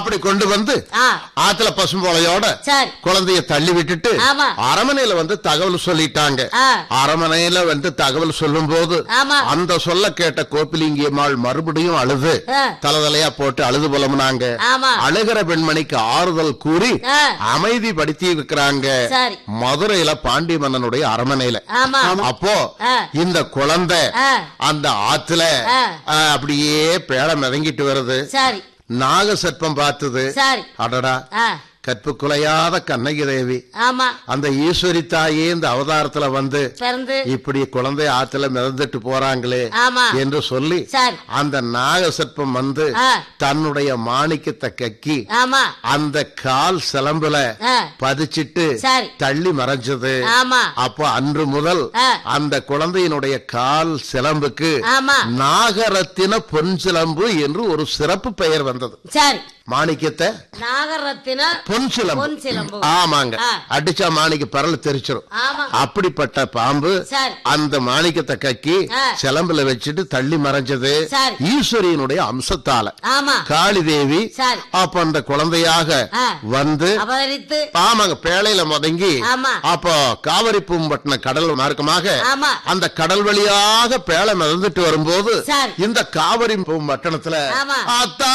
அப்படி கொண்டு வந்து ஆ ஆத்துல பசும்போலையோட சரி குழந்தைய தள்ளி விட்டுட்டு ஆமா. அரமனையில வந்து தகவல் சொல்லிட்டாங்க ஆ அரமனையில வந்து தகவல் சொல்லும் போது ஆமா அந்த சொல்ல கேட்ட கோப்பிலிங்கியம்மாள் மறுபடியும் அழுது ஆ. தலதலையா போட்டு அழுது புலம்புனாங்க ஆமா அழுகிற பெண்மணிக்கு ஆறுதல் கூறி ஆ அமைதிப்படுத்தி இருக்கிறாங்க சரி மதுரையில பாண்டி மன்னனுடைய அரமனையில ஆமா அப்போ ஆ. இந்த குழந்தை ஆ அந்த ஆத்துல ஆ. ஆ, அப்படியே பேழ மிதங்கிட்டு வருது சரி நாக சர்ப்பம் பார்த்தது சரி அடடா ஆ கற்பு குலையாத கண்ணகி தேவி ஆமா அந்த ஈஸ்வரி தாயே இந்த அவதாரத்துல வந்து பிறந்து இப்படி குழந்தை ஆத்துல மிதந்துட்டு போறாங்களே ஆமா என்று சொல்லி சரி அந்த நாக சர்ப்பம் வந்து ஆ தன்னுடைய மாணிக்கத்தை கக்கி ஆமா அந்த கால் சிலம்புல ஆ பதிச்சிட்டு சரி தள்ளி மறைஞ்சது ஆமா அப்போ அன்று முதல் ஆ அந்த குழந்தையினுடைய கால் சிலம்புக்கு ஆமா நாகரத்தின பொன் சிலம்பு என்று ஒரு சிறப்பு பெயர் வந்தது சரி மாணிக்கத்தை நாகரத்தின பொன் சிலம்பு பொன் சிலம்பு ஆமாங்க ஆ. அடிச்சா மாணிக்க பரல் தெரிச்சிரும் ஆமா அப்படிப்பட்ட பாம்பு சரி அந்த மாணிக்கத்தை கக்கி ஆ. சிலம்புல வச்சுட்டு தள்ளி மறைஞ்சது சரி ஈஸ்வரியனுடைய அம்சத்தால ஆமா காளி தேவி சரி அப்ப அந்த குழந்தையாக ஆ வந்து அவதரித்து ஆமாங்க பேழையில முதங்கி ஆமா அப்போ காவிரி பூம்பட்டின கடல் மார்க்கமாக ஆமா அந்த கடல் வழியாக பேழை மிதந்துட்டு வரும்போது சரி இந்த காவிரி பூம்பட்டணத்துல ஆமா. அத்தா